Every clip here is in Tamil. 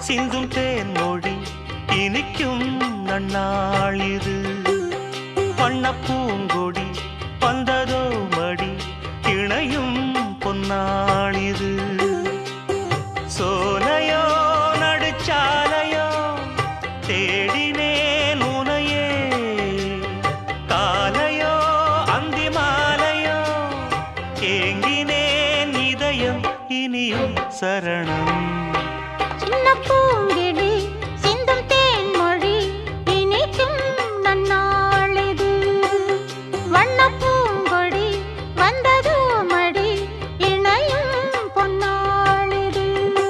சிந்தும் தேன் மொழி இனிக்கும் நன்னாளிது வண்ண பூங்கொடி வந்ததோ மடி இணையும் பொன்னாளிது சோலையோ நடுச்சாலையோ தேடினேன் உனையே காலையோ அந்தி மாலையோ ஏங்கினேன் இதயம் இனியும் சரணம் சின்ன பூங்கிடி சிந்தும் தேன்மொழி இனிக்கும் நன்னாளிது வண்ண பூங்கொடி வந்ததோ மடி இணையும் பொன்னாளிது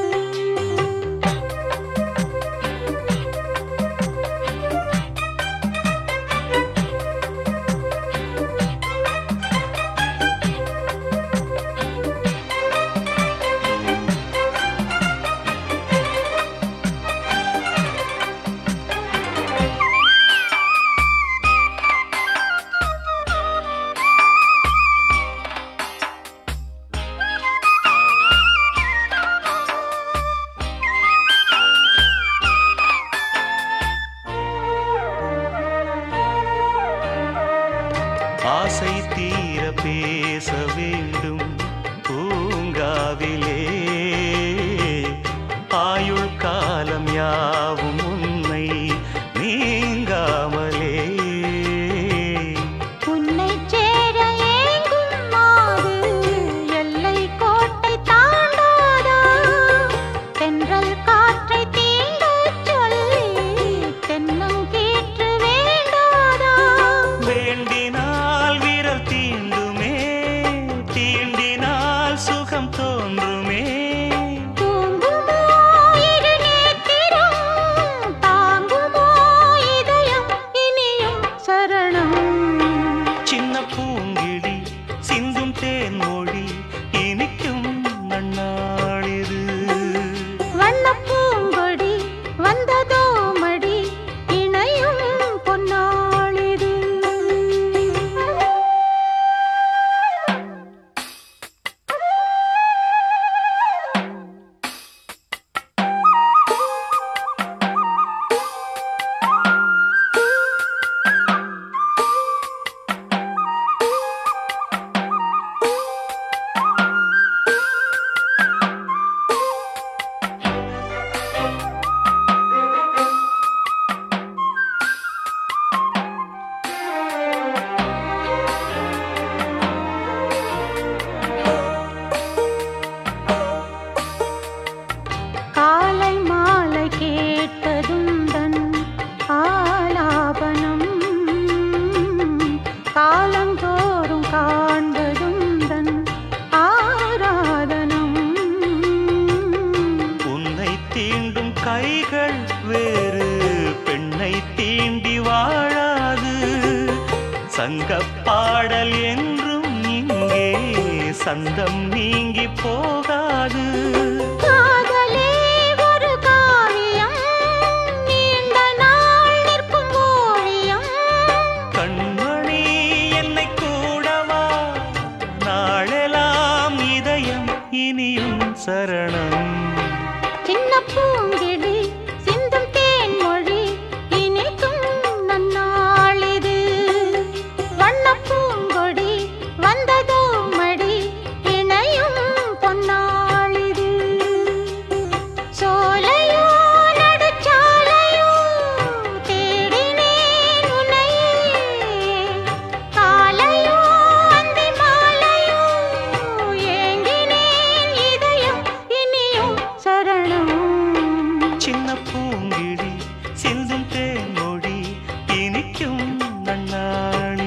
ஆசை தீர பேச வேண்டும் பூங்காவிலே ஆயுள் காலம் யாவும் உன்னை நீங்காமலே உன்னை சேர ஏங்கும் மாது எல்லை கோட்டை தாண்டாதா தென்றல் காற்றை தீண்டச் சொல்லி தென்னங்கீற்று வேண்டாதா வேண்டினால் விரல் தீண்டுமே தீண்டினால் சுகம் தோன்றுமே தூங்குமோ இரு நேத்திரம் தாங்குமோ இதயம் இனியும் சரணம் சின்ன பூங்கிழி சிந்தும் தேன் மொழி இனிக்கும் நன்னாளிது வண்ணப் பூங்கொடி வந்ததோ மடி இணையும் பொன்னாளிது காலை மாலை கேட்டதுந்தன் ஆலாபனம் காலந்தோறும் காண்பதுந்தன் ஆராதனம் உன்னை தீண்டும் கைகள் வேறு பெண்ணை தீண்டி வாழாது சங்கப் பாடல் என்றும் இங்கே சந்தம் நீங்கி போகாது காதலே ஒரு காவியம் நீண்ட நாள் நிற்கும் ஓவியம் கண்மணி என்னை கூடவா நாளெல்லாம் இதயம் இனியும் சரணம் சின்ன பூங்கிடி சிந்தும் தேன்மொழி இனிக்கும் நன்னாளிது வண்ணப் பூங்கொடி வந்ததோ மடி இணையும் பொன்னாளிது சோலையோ நடுச்சாலையோ தேடினேன் உன்னையே காலையோ அந்தி மாலையோ ஏங்கினேன் இதயம் இனியும் சரணம் சின்ன பூங்கிழி சிந்தும் தேன் மொழி இனிக்கும் நன்னாளி